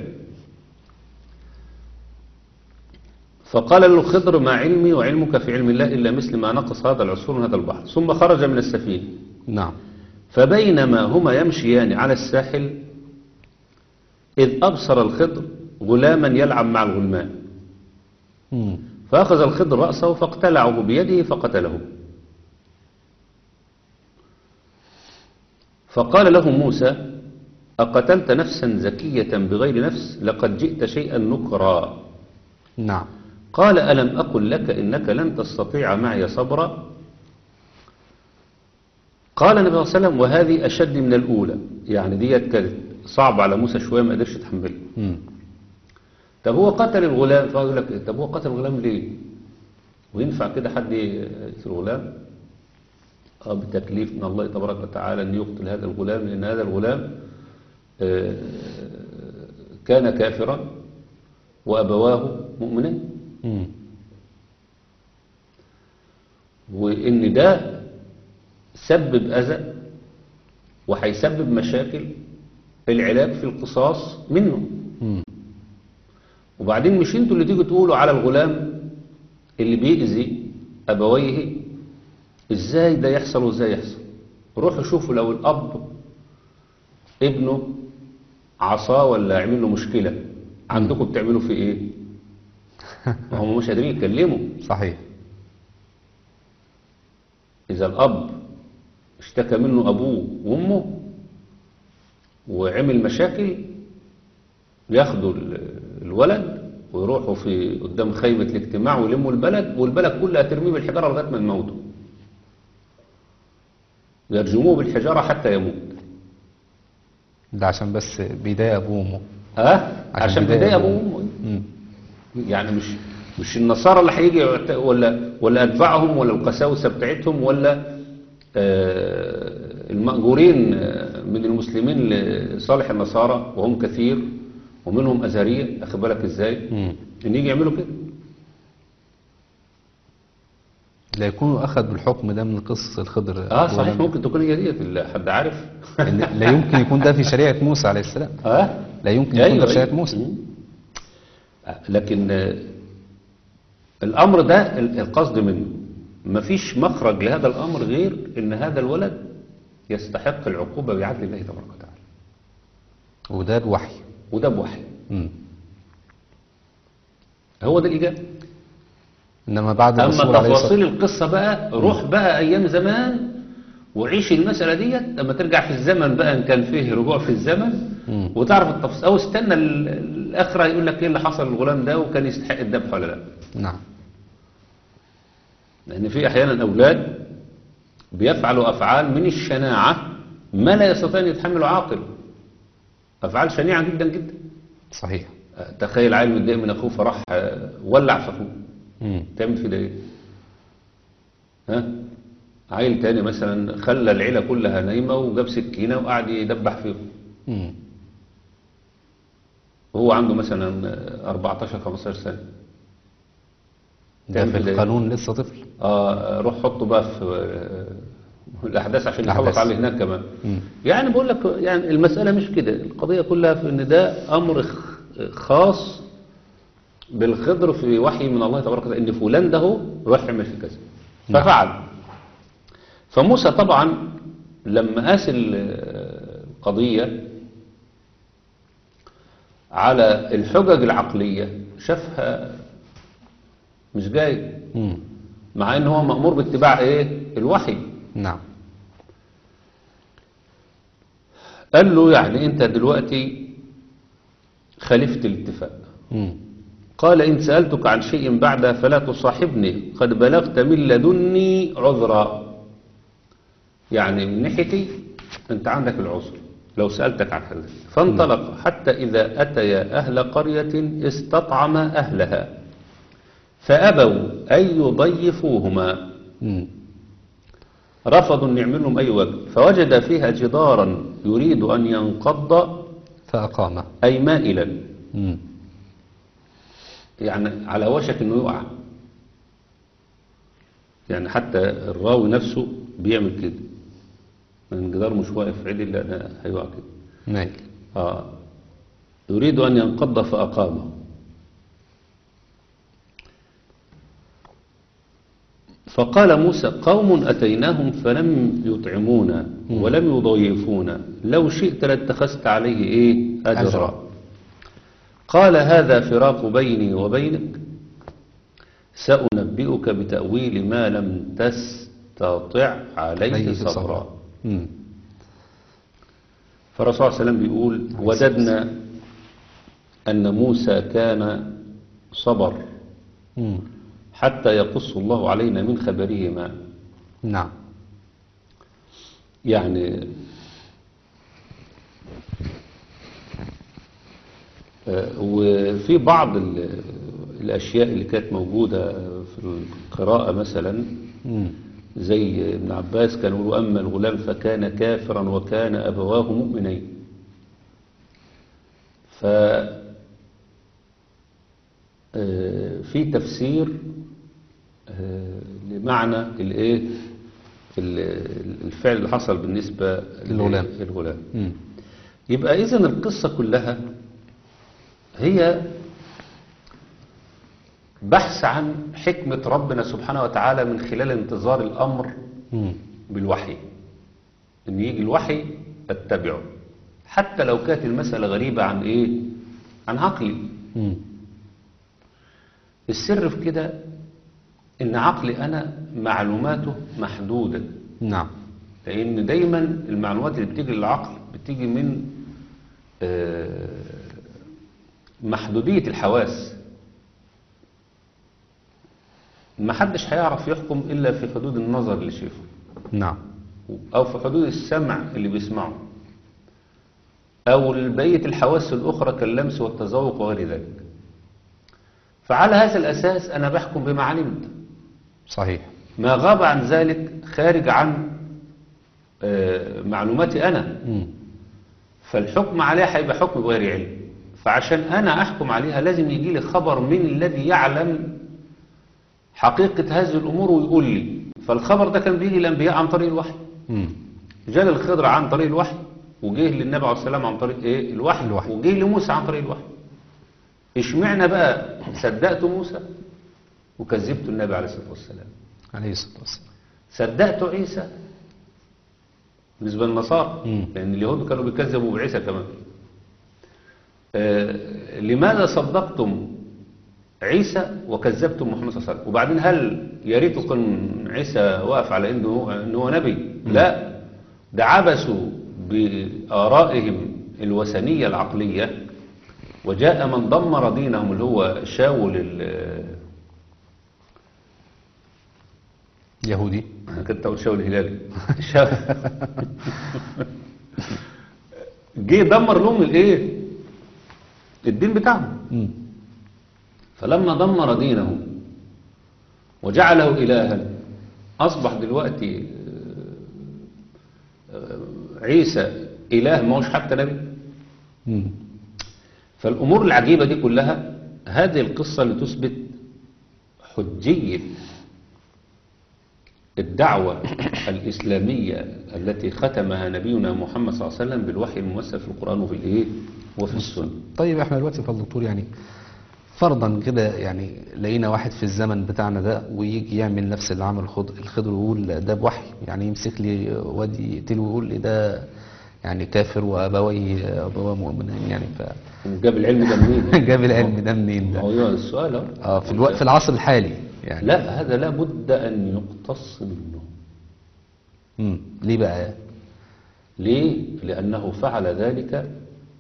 فقال له الخضر ما علمي وعلمك في علم الله إلا مثل ما نقص هذا العصفور من هذا البحر ثم خرج من السفينة نعم فبينما هما يمشيان على الساحل إذ أبصر الخضر غلاما يلعب مع الغلمان مم. فأخذ الخضر رأسه فاقتلعه بيده فقتله فقال له موسى أقتلت نفسا زكية بغير نفس لقد جئت شيئا نكرا نعم قال ألم أقل لك إنك لن تستطيع معي صبرا قال النبي صلى الله عليه وسلم وهذه أشد من الأولى يعني ديت كانت صعبة على موسى شوية ما قدرش يتحملها مم. طب هو قتل الغلام فيقول لك طب هو قتل الغلام ليه وينفع كده حد يقتل غلام اه بتكليف من الله تبارك وتعالى ان يقتل هذا الغلام لان هذا الغلام آه، كان كافرا وابواه مؤمنين مم. وان ده سبب اذى وهيسبب مشاكل العلاج في القصاص منه مم. وبعدين مش انتوا اللي تيجوا تقولوا على الغلام اللي بيأذي أبويه ازاي ده يحصل وازاي يحصل روحوا شوفوا لو الأب ابنه عصاه ولا عمل له مشكلة عندكم بتعملوا فيه ايه هم مش قادرين يتكلموا صحيح إذا الأب اشتكى منه أبوه وأمه وعمل مشاكل ياخدوا ال- الولد ويروحوا في قدام خيمة الاجتماع ويلموا البلد والبلد كلها ترميه بالحجارة لغاية ما يموتوا يرجموه بالحجارة حتى يموت ده عشان بس بيضايق ابوه وامه ها عشان عشان بداية بداية أبوه. أبوه وأمه مم. يعني مش مش النصارى اللي هيجي يعت- ولا ولا اتباعهم ولا القساوسه بتاعتهم ولا آه، المأجورين آه، من المسلمين لصالح النصارى وهم كثير ومنهم أزهرية أخد بالك إزاي مم. إن يجي يعملوا كده لا يكونوا اخذوا الحكم ده من قصة الخضر اه صحيح ولا- ممكن تكون هي ديت اللي حد عارف إن لا يمكن يكون ده في شريعة موسى عليه السلام اه لا يمكن يكون ده في شريعة أيوة. موسى مم. آه، لكن آه، الأمر ده ال- القصد منه مفيش مخرج لهذا الأمر غير إن هذا الولد يستحق العقوبة بعدل الله تبارك وتعالى وده الوحي وده بوحي مم. هو ده الإجابة انما بعد أما الرسول عليه الصلاة تفاصيل القصة بقى روح بقى أيام زمان وعيش المسألة ديت لما ترجع في الزمن بقى إن كان فيه رجوع في الزمن مم. وتعرف التفاصيل أو استنى ال- الآخرة يقول لك إيه اللي حصل للغلام ده وكان يستحق الذبح ولا لا نعم لأن في أحيانا أولاد بيفعلوا أفعال من الشناعة ما لا يستطيع أن يتحمله عاقل أفعال شنيعة جدا جدا صحيح أه، تخيل عيل متضايق من أخوه فراح أه، ولع في أخوه مم. تعمل في ده إيه؟ ها؟ عيل تاني مثلا خلى العيلة كلها نايمة وجاب سكينة وقعد يدبح فيهم مم. وهو عنده مثلا أه، 14 15 سنة ده تعمل في كده إيه؟ القانون لسه طفل اه روح حطه بقى في آه، الاحداث عشان الأحداث. يحافظ عليه هناك كمان مم. يعني بقول لك يعني المساله مش كده القضيه كلها في ان ده امر خ- خاص بالخضر في وحي من الله تبارك وتعالى ان فلان ده هو روح يعمل في كذا نعم. ففعل فموسى طبعا لما قاس ال- القضيه على الحجج العقليه شافها مش جاي مم. مع ان هو مأمور باتباع ايه الوحي نعم قال له يعني انت دلوقتي خالفت الاتفاق مم. قال ان سألتك عن شيء بعدها فلا تصاحبني قد بلغت من لدني عذرا يعني من ناحيتي انت عندك العذر لو سألتك عن هذا فانطلق حتى إذا أتيا أهل قرية استطعم أهلها فأبوا أن يضيفوهما مم. رفضوا أن يعمل لهم أي وجه فوجد فيها جدارا يريد أن ينقض فأقامه أي مائلا مم. يعني على وشك أنه يقع يعني حتى الراوي نفسه بيعمل كده من الجدار مش واقف عدل لا ده هيقع كده مايل آه. يريد أن ينقض فأقامه فقال موسى قوم أتيناهم فلم يطعمونا ولم يضيفونا لو شئت لاتخذت عليه إيه أجرا أجرا. قال هذا فراق بيني وبينك سأنبئك بتأويل ما لم تستطع عليه عليه صبرا صبرا. مم. فالرسول صلى الله عليه وسلم بيقول وددنا أن موسى كان صبر مم. حتى يقص الله علينا من خبره ما نعم يعني آه، وفي بعض ال- الأشياء اللي كانت موجودة في في القراءة مثلا مم. زي ابن عباس كان يقول أما الغلام فكان كافرا وكان أبواه مؤمنين ف آه، في تفسير آه، لمعنى الايه ال- الفعل اللي حصل بالنسبة للغلام. للغلام مم. يبقى إذن القصة كلها هي بحث عن حكمة ربنا سبحانه وتعالى من خلال انتظار الأمر مم. بالوحي ان يجي الوحي اتبعه حتى لو كانت المسألة غريبة عن ايه عن عقلي مم. السر في كده ان عقلي انا معلوماته محدودة نعم لان دايما المعلومات اللي بتيجي للعقل بتيجي من آه، محدودية الحواس ما حدش هيعرف يحكم الا في حدود النظر اللي شايفه نعم أو في حدود السمع اللي بيسمعه أو بقية الحواس الأخرى كاللمس والتذوق وغير ذلك فعلى هذا الأساس أنا بحكم بما علمت صحيح ما غاب عن ذلك خارج عن آه، معلوماتي أنا مم. فالحكم عليها هيبقى حكم بغير علم فعشان أنا أحكم عليها لازم يجي لي خبر من الذي يعلم حقيقة هذه الأمور ويقول لي فالخبر ده كان بيجي الأنبياء عن طريق الوحي مم. جاء للخضر عن طريق الوحي وجه للنبي عليه السلام عن طريق ايه الوحي, الوحي. وجه لموسى عن طريق الوحي اشمعنى بقى صدقت موسى وكذبت النبي عليه الصلاه والسلام عليه الصلاة والسلام صدقت عيسى بالنسبه للنصارى مم. لان اليهود كانوا بيكذبوا بعيسى كمان آه لماذا صدقتم عيسى وكذبتم محمد صلى الله عليه وسلم وبعدين هل يا ريت كان عيسى واقف على انه هو- انه هو نبي لا ده عبثوا بآرائهم الوثنية العقلية وجاء من دمر دينهم اللي هو شاول ال- يهودي انا كنت اقول شاول الهلالي شاول جه دمر لهم الايه الدين بتاعهم مم. فلما دمر دينه وجعله إلها أصبح دلوقتي آه، آه، عيسى إله ما هوش حتى نبي مم. فالأمور العجيبة دي كلها هذه القصة اللي تثبت حجية الدعوة الإسلامية التي ختمها نبينا محمد صلى الله عليه وسلم بالوحي الممثل في القرآن وفي الإيه وفي السنة طيب احنا دلوقتي فضل الدكتور يعني فرضا كده يعني لقينا واحد في الزمن بتاعنا ده ويجي يعمل نفس اللي عمل الخضر الخضر ويقول ده بوحي يعني يمسك لي وادي يقتله ويقول لي ده يعني كافر وابويه ابواه مؤمنين يعني ف جاب العلم ده منين؟ جاب العلم ده منين ده؟ هو السؤال أهو. اه في الوقت في العصر الحالي يعني لا هذا لا بد أن يقتص منه مم. ليه بقى؟ ليه؟ لأنه فعل ذلك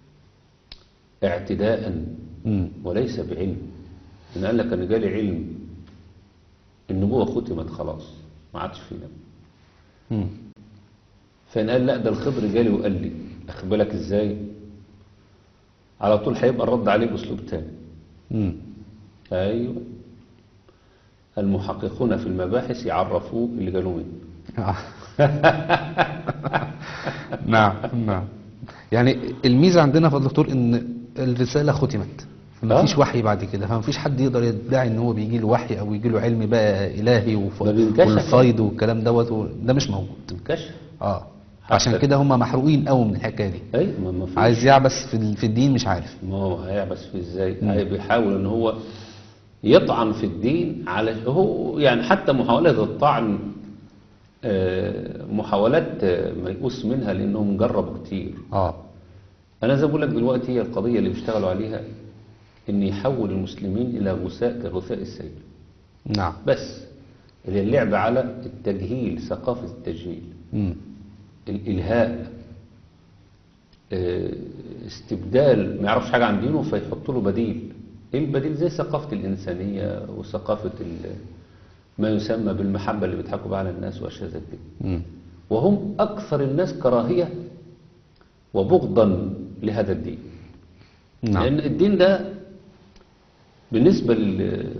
اعتداء مم. وليس بعلم إن قال لك أنا جالي علم النبوة ختمت خلاص ما عادش في نبي مم. فإن قال لا ده الخضر جالي وقال لي أخد بالك إزاي على طول هيبقى الرد عليه بأسلوب تاني مم. أيوه المحققون في المباحث يعرفوه اللي قالوا منه آه. نعم نعم يعني الميزة عندنا فضل دكتور ان الرسالة ختمت ما آه. فيش وحي بعد كده فما فيش حد يقدر يدعي ان هو بيجي له وحي او يجي له علم بقى الهي وف... ده بينكشف. والفيض والكلام دوت و- ده مش موجود انكشف اه حتى- عشان كده هم محروقين قوي من الحكايه دي أي ما ما فيش عايز يعبس في ال- في الدين مش عارف ما هو هيعبس فيه ازاي هي بيحاول ان هو يطعن في الدين على هو يعني حتى محاولات الطعن آه، محاولات آه، ميؤوس منها لانهم جربوا كتير اه انا زي ما بقول لك دلوقتي هي القضيه اللي بيشتغلوا عليها ان يحول المسلمين الى غثاء كغثاء السيل نعم بس اللي اللعب على التجهيل ثقافه التجهيل مم. الإلهاء آه، استبدال ما يعرفش حاجة عن دينه فيحط له بديل ايه البديل زي ثقافة الإنسانية وثقافة ال- ما يسمى بالمحبة اللي بيضحكوا بها على الناس وأشياء زي كده مم. وهم أكثر الناس كراهية وبغضا لهذا الدين نعم لأن الدين ده بالنسبة لل-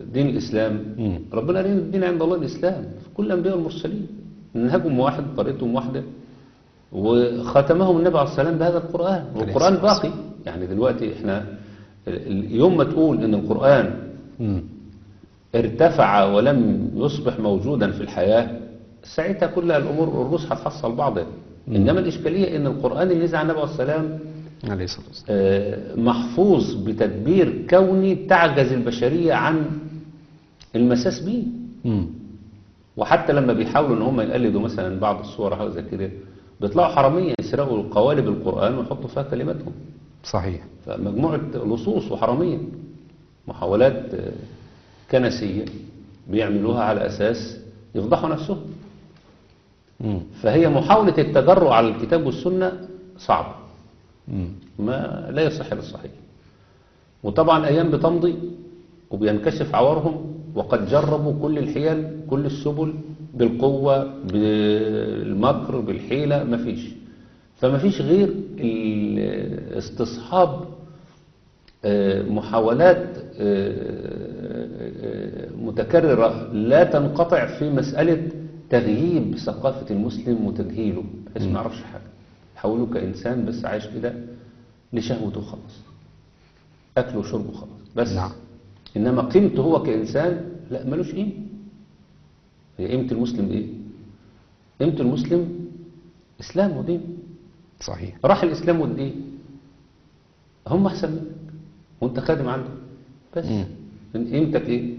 دين الإسلام مم. ربنا قال إن الدين عند الله الإسلام في كل الأنبياء والمرسلين منهجهم واحد طريقتهم واحدة وختمهم النبي عليه الصلاة والسلام بهذا القرآن والقرآن الصلاة باقي يعني دلوقتي احنا ال- ال- يوم ما تقول ان القرآن مم. ارتفع ولم يصبح موجودا في الحياة ساعتها كل الأمور الرؤوس هتحصل بعضها إنما الإشكالية إن القرآن اللي نزل عن النبي عليه السلام عليه الصلاة والسلام آه، محفوظ بتدبير كوني تعجز البشرية عن المساس به مم. وحتى لما بيحاولوا ان هم يقلدوا مثلا بعض الصور حاجه زي كده بيطلعوا حرامية يسرقوا قوالب القرآن ويحطوا فيها كلماتهم صحيح فمجموعة لصوص وحرامية محاولات آه، كنسية بيعملوها على أساس يفضحوا نفسهم مم. فهي محاولة التجرؤ على الكتاب والسنة صعبة مم. ما لا يصح للصحيح وطبعا أيام بتمضي وبينكشف عورهم وقد جربوا كل الحيل كل السبل بالقوة بالمكر بالحيلة مفيش فمفيش غير ال- استصحاب آه، محاولات آه، آه، متكررة لا تنقطع في مسألة تغييب ثقافة المسلم وتجهيله بحيث ما يعرفش حاجة يحوله كإنسان بس عايش كده لشهوته خلاص أكله وشربه خلاص بس نعم. إنما قيمته هو كإنسان لا ملوش قيمة هي قيمة المسلم إيه؟ قيمة المسلم إسلام ودين صحيح راح الإسلام والدين هم أحسن منك وأنت خادم عنده بس مم. من قيمتك إيه؟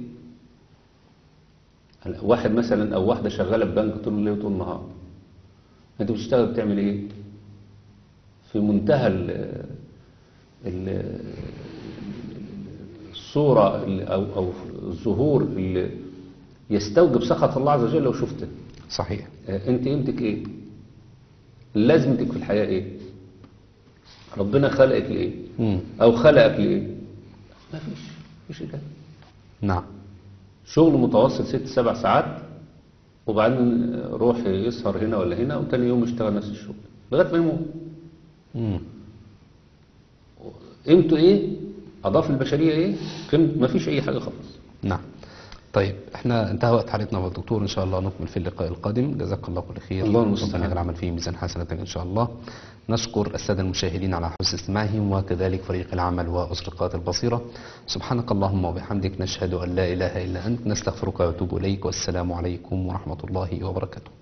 هلا واحد مثلا أو واحدة شغالة في بنك طول الليل وطول النهار أنت بتشتغل بتعمل إيه؟ في منتهى ال ال الصورة ال- أو أو الظهور اللي يستوجب سخط الله عز وجل لو شفته صحيح آه، انت قيمتك ايه لازمتك في الحياة ايه ربنا خلقك لإيه مم. أو خلقك لإيه ما فيش فيش إجابة نعم شغل متوسط ست سبع ساعات وبعدين روح يسهر هنا ولا هنا وتاني يوم يشتغل نفس الشغل لغاية ما يموت مم. قيمته ايه أضاف البشرية ايه قيمة ما فيش أي حاجة خالص نعم طيب احنا انتهى وقت حلقتنا مع الدكتور ان شاء الله نكمل في اللقاء القادم جزاك الله كل خير الله المستعان. ربنا يجعل العمل فيه ميزان حسناتك ان شاء الله نشكر الساده المشاهدين على حسن استماعهم وكذلك فريق العمل واسرقات البصيره سبحانك اللهم وبحمدك نشهد ان لا اله الا انت نستغفرك ونتوب اليك والسلام عليكم ورحمه الله وبركاته